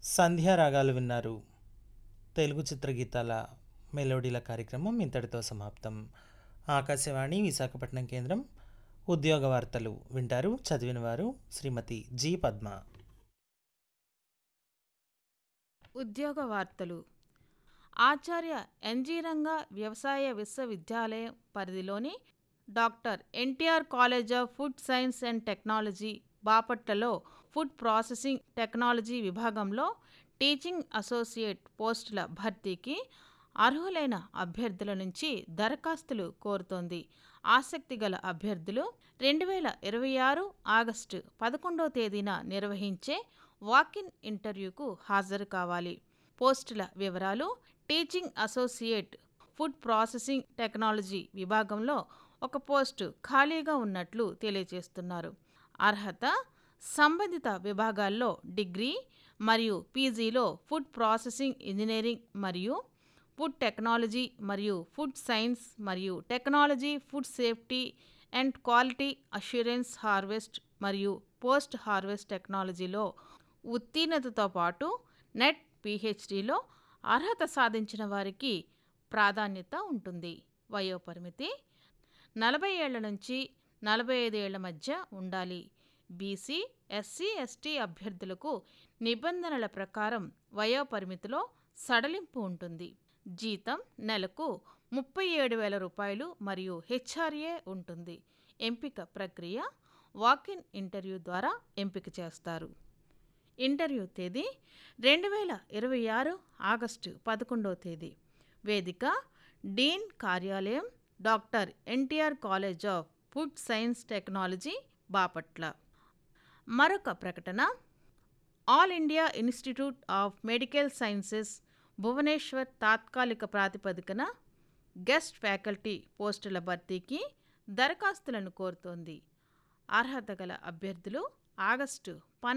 సంధ్యారాగాలు విన్నారు తెలుగు చిత్రగీతాల మెలోడీల కార్యక్రమం ఇంతటితో సమాప్తం ఆకాశవాణి విశాఖపట్నం కేంద్రం ఉద్యోగ వార్తలు వింటారు చదివిన వారు శ్రీమతి జి పద్మ ఉద్యోగ వార్తలు ఆచార్య ఎన్జీ రంగా వ్యవసాయ విశ్వవిద్యాలయం పరిధిలోని doctor NTR college of food science and technology బాపట్లలో ఫుడ్ ప్రాసెసింగ్ టెక్నాలజీ విభాగంలో టీచింగ్ అసోసియేట్ పోస్టుల భర్తీకి అర్హులైన అభ్యర్థుల నుంచి దరఖాస్తులు కోరుతోంది ఆసక్తి గల అభ్యర్థులు రెండు వేల ఇరవై ఆరు ఆగస్టు పదకొండవ తేదీన నిర్వహించే వాకిన్ ఇంటర్వ్యూకు హాజరు కావాలి పోస్టుల వివరాలు teaching associate food processing technology విభాగంలో ఒక పోస్టు ఖాళీగా ఉన్నట్లు తెలియజేస్తున్నారు అర్హత సంబంధిత విభాగాల్లో డిగ్రీ మరియు పీజీలో ఫుడ్ ప్రాసెసింగ్ ఇంజనీరింగ్ మరియు ఫుడ్ టెక్నాలజీ మరియు ఫుడ్ సైన్స్ మరియు technology food safety and quality assurance harvest మరియు పోస్ట్ హార్వెస్ట్ టెక్నాలజీలో ఉత్తీర్ణతతో పాటు నెట్ పిహెచ్డిలో అర్హత సాధించిన వారికి ప్రాధాన్యత ఉంటుంది వయోపరిమితి నలభై ఏళ్ల నుంచి నలభై ఐదు ఏళ్ల మధ్య ఉండాలి బీసీ ఎస్సీ ఎస్టీ అభ్యర్థులకు నిబంధనల ప్రకారం వయోపరిమితిలో సడలింపు ఉంటుంది జీతం నెలకు ముప్పై ఏడు వేల రూపాయలు మరియు హెచ్ఆర్ఏ ఉంటుంది ఎంపిక ప్రక్రియ వాకిన్ ఇంటర్వ్యూ ద్వారా ఎంపిక చేస్తారు ఇంటర్వ్యూ తేదీ రెండు వేల ఇరవై ఆరు ఆగస్టు పదకొండవ తేదీ వేదిక డీన్ కార్యాలయం doctor NTR college of food science technology Bapatla మరొక ప్రకటన all India institute of medical sciences Bhubaneswar తాత్కాలిక ప్రాతిపదికన గెస్ట్ ఫ్యాకల్టీ పోస్టుల భర్తీకి దరఖాస్తులను కోరుతోంది అర్హత గల అభ్యర్థులు ఆగస్టు